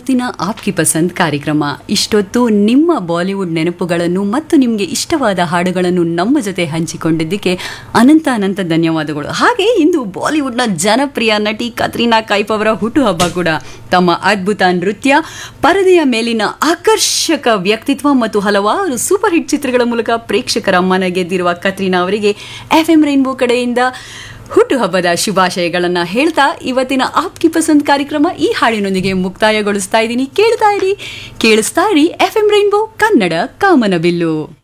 ಇವತ್ತಿನ ಆಪ್ಕಿ ಪಸಂದ್ ಕಾರ್ಯಕ್ರಮ ಇಷ್ಟೊತ್ತು ನಿಮ್ಮ ಬಾಲಿವುಡ್ ನೆನಪುಗಳನ್ನು ಮತ್ತು ನಿಮಗೆ ಇಷ್ಟವಾದ ಹಾಡುಗಳನ್ನು ನಮ್ಮ ಜೊತೆ ಹಂಚಿಕೊಂಡಿದ್ದಕ್ಕೆ ಅನಂತ ಅನಂತ ಧನ್ಯವಾದಗಳು ಹಾಗೆ ಇಂದು ಬಾಲಿವುಡ್ನ ಜನಪ್ರಿಯ ನಟಿ ಕತ್ರೀನಾ ಕೈಫ್ ಅವರ ಹುಟ್ಟುಹಬ್ಬ ಕೂಡ ತಮ್ಮ ಅದ್ಭುತ ನೃತ್ಯ ಪರದೆಯ ಮೇಲಿನ ಆಕರ್ಷಕ ವ್ಯಕ್ತಿತ್ವ ಮತ್ತು ಹಲವಾರು ಸೂಪರ್ ಹಿಟ್ ಚಿತ್ರಗಳ ಮೂಲಕ ಪ್ರೇಕ್ಷಕರ ಮನ ಗೆದ್ದಿರುವ ಕತ್ರೀನಾ ಅವರಿಗೆ ಎಫ್ ಎಂ ರೈನ್ಬೋ ಕಡೆಯಿಂದ ಹುಟ್ಟುಹಬ್ಬದ ಶುಭಾಶಯಗಳನ್ನ ಹೇಳ್ತಾ ಇವತ್ತಿನ ಆಪ್ಕಿ ಪಸಂದ್ ಕಾರ್ಯಕ್ರಮ ಈ ಹಾಡಿನೊಂದಿಗೆ ಮುಕ್ತಾಯಗೊಳಿಸ್ತಾ ಇದ್ದೀನಿ ಕೇಳ್ತಾ ಇರಿ ಕೇಳಿಸ್ತಾ ಇರಿ ಎಫ್ ಎಂ ರೈನ್ಬೋ ಕನ್ನಡ ಕಾಮನಬಿಲ್ಲು